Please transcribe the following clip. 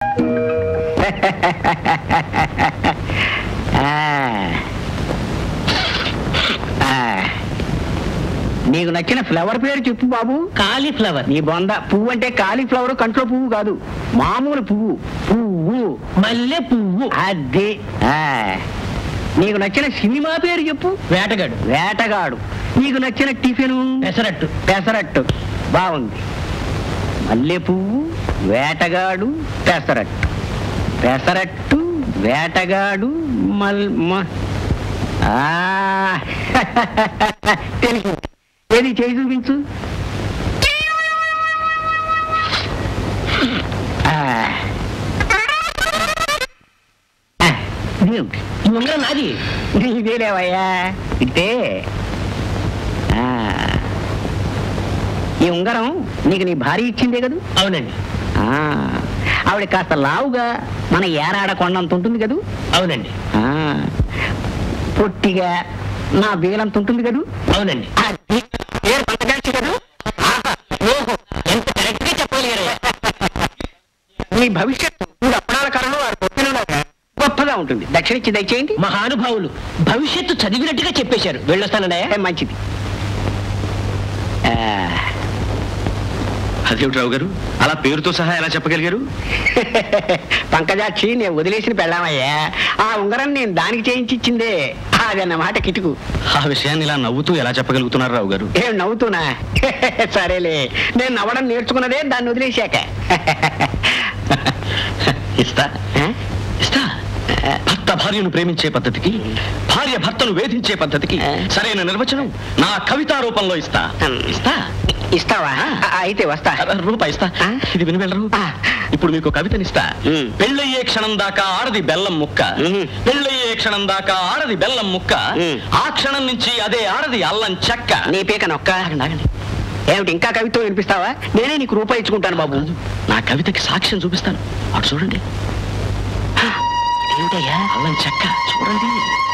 ఆ. ఆ. నీకు నచ్చిన ఫ్లవర్ పేరు చెప్పు బాబు కాలీఫ్లవర్ నీ బొంద పువ్వు అంటే కాలీఫ్లవర్ కంట్లో పువ్వు కాదు మామూలు పువ్వు పువ్వు మల్లె పువ్వు అది ఆ. నీకు నచ్చిన సినిమా పేరు చెప్పు వేటగాడు వేటగాడు నీకు నచ్చిన టిఫిన్ పెసరట్టు పెసరట్టు బాగుంది మల్లె పువ్వు వేటగాడు పెసరట్టు పెసరట్టు వేటగాడు మల్ మ- ఆ. తెలిసింది ఏది చేయి చూపించు ఆ. ఆ, ఇదేమిటి? ఈ ఉంగరం నాది ఇదేలేవయ్యా ఇట్టే ఆ. ఈ ఉంగరం నీకు నీ భార్య ఇచ్చిందే కదూ అవునండి ఆ. ఆవిడ కాస్త లావుగా మన ఏరాడ కొండంత ఉంటుంది కదూ అవునండి ఆ. పొట్టిగా నా వేలంత ఉంటుంది కదూ అవునండి అది పేరు పంచగాల్చి కదూ ఆహా. ఓహో. ఎంత కరెక్ట్ గా చెప్పగలిగారు నీ భవిష్యత్తు మూడు అప్పడాల కాలంలో వారి పొట్టినలాగా గొప్పగా ఉంటుంది దక్షిణ ఇచ్చి దయచేయండి మహానుభావులు భవిష్యత్తు చదివినట్టుగా చెప్పేశారు వెళ్ళొస్తానండయా ఏ, మంచిది ఆ. అదేమిటి రావు గారు అలా పేరుతో సహా ఎలా చెప్పగలిగారు పంకజాక్షి నేను వదిలేసిన పెళ్ళామయ్యా ఆ ఉంగరం నేను దానికి చేయించి ఇచ్చిందే అదన్నమాట కిటుకు ఆ విషయాన్ని ఇలా నవ్వుతూ ఎలా చెప్పగలుగుతున్నారు రావు గారు ఏం నవ్వుతున్నా సరేలే నేను నవ్వడం నేర్చుకున్నదే దాన్ని వదిలేశాక ఇస్తా ఆ? ఇస్తా భర్త భార్యను ప్రేమించే పద్ధతికి భార్య భర్తను వేధించే పద్ధతికి సరైన నిర్వచనం నా కవితా రూపంలో ఇస్తా ఇస్తా ఇస్తావా ఆ, అయితే వస్తా అర, రూపాయి ఇస్తా ఆ? ఇది వినగలరు ఆ. ఇప్పుడు మీకు కవితనిస్తా ఉమ్. పెళ్ళయ్యే క్షణం దాకా ఆడది బెల్లం ముక్క ఉహు. పెళ్ళయ్యే క్షణం దాకా ఆడది బెల్లం ముక్క ఉమ్. ఆ క్షణం నుంచి అదే ఆడది అల్లం చెక్క నీ పీక నొక్క ఏమిటి ఇంకా కవిత్వం వినిపిస్తావా నేనే నీకు రూపాయి ఇచ్చుకుంటాను బాబు నా కవితకి సాక్ష్యం చూపిస్తాను అటు చూడండి ఏమిటయ్యా అల్లం చెక్క చూడండి